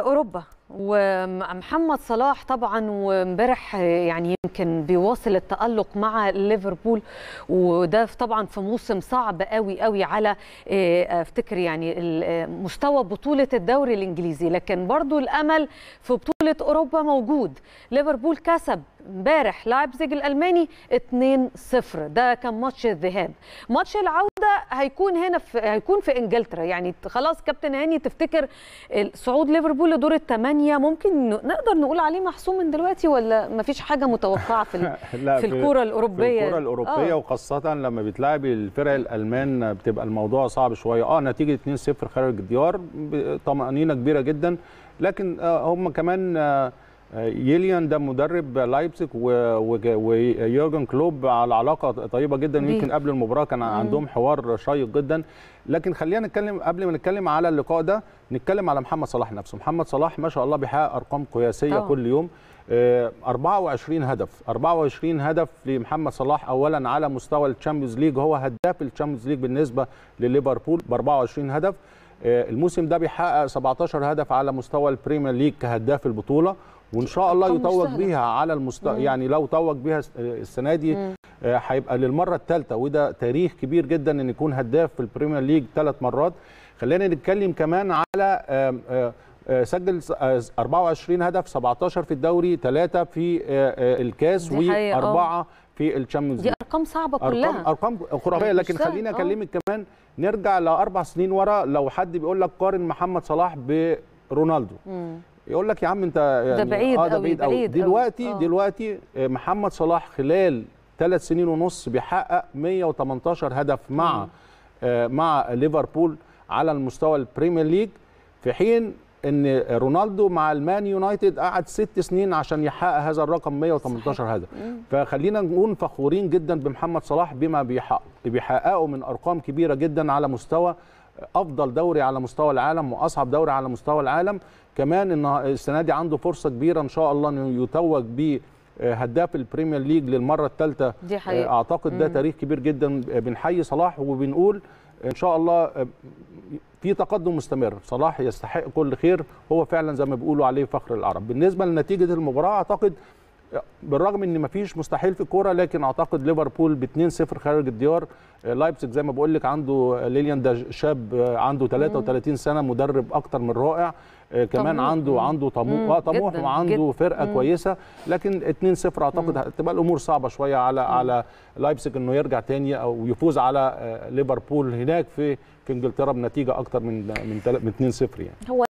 اوروبا ومحمد صلاح طبعا وامبارح يعني يمكن بيواصل التألق مع ليفربول وده طبعا في موسم صعب قوي قوي على افتكر يعني مستوى بطولة الدوري الانجليزي لكن برضو الامل في بطولة اوروبا موجود ليفربول كسب امبارح لايبزيج الالماني 2-0 ده كان ماتش الذهاب ماتش العوده هيكون هنا في هيكون في انجلترا يعني خلاص كابتن هاني تفتكر صعود ليفربول لدور الثمانيه ممكن نقدر نقول عليه محسوم من دلوقتي ولا ما فيش حاجه متوقعه في لا في الكوره الاوروبيه في الكوره الاوروبيه آه. وخاصه لما بتلاعب الفرق الالمان بتبقى الموضوع صعب شويه اه نتيجه 2-0 خارج الديار طمانينه كبيره جدا لكن هم كمان يليان ده مدرب لايبزيج ويورجن كلوب على علاقه طيبه جدا يمكن قبل المباراه كان عندهم حوار شيق جدا لكن خلينا نتكلم قبل ما نتكلم على اللقاء ده نتكلم على محمد صلاح نفسه محمد صلاح ما شاء الله بيحقق ارقام قياسيه أوه. كل يوم 24 هدف 24 هدف لمحمد صلاح اولا على مستوى الشامبيونز ليج هو هداف الشامبيونز ليج بالنسبه لليفربول ب 24 هدف الموسم ده بيحقق 17 هدف على مستوى البريمير ليج كهداف البطوله وان شاء الله يتوج بيها على المستوى يعني لو توج بيها السنه دي هيبقى للمره الثالثه وده تاريخ كبير جدا ان يكون هداف في البريمير ليج ثلاث مرات خلينا نتكلم كمان على سجل 24 هدف 17 في الدوري 3 في الكاس واربعه في الشامبيونز دي ارقام صعبه كلها ارقام ارقام خرافيه لكن خليني اكلمك كمان نرجع لاربع سنين ورا لو حد بيقول لك قارن محمد صلاح برونالدو مم. يقول لك يا عم انت يعني ده بعيد اه ده بعيد قوي بعيد دلوقتي أوي. دلوقتي محمد صلاح خلال ثلاث سنين ونص بيحقق 118 هدف مع آه مع ليفربول على المستوى البريمير ليج في حين ان رونالدو مع المان يونايتد قعد ست سنين عشان يحقق هذا الرقم 118 هدف فخلينا نكون فخورين جدا بمحمد صلاح بما بيحقق بيحققه من ارقام كبيره جدا على مستوى افضل دوري على مستوى العالم واصعب دوري على مستوى العالم كمان ان السنه دي عنده فرصه كبيره ان شاء الله انه يتوج ب هداف البريمير ليج للمره الثالثه دي حقيقة. اعتقد ده تاريخ كبير جدا بنحيي صلاح وبنقول ان شاء الله في تقدم مستمر صلاح يستحق كل خير هو فعلا زي ما بيقولوا عليه فخر العرب بالنسبه لنتيجه المباراه اعتقد بالرغم ان مفيش مستحيل في الكوره لكن اعتقد ليفربول ب 2-0 خارج الديار لايبزيج زي ما بقول لك عنده ليليان ده شاب عنده 33 سنه مدرب اكتر من رائع كمان طموح. عنده عنده طموح طموح وعنده جداً. فرقه مم. كويسه لكن 2-0 اعتقد هتبقى الامور صعبه شويه على مم. على لايبزيج انه يرجع تاني او يفوز على ليفربول هناك في في انجلترا بنتيجه اكتر من من 2-0 يعني هو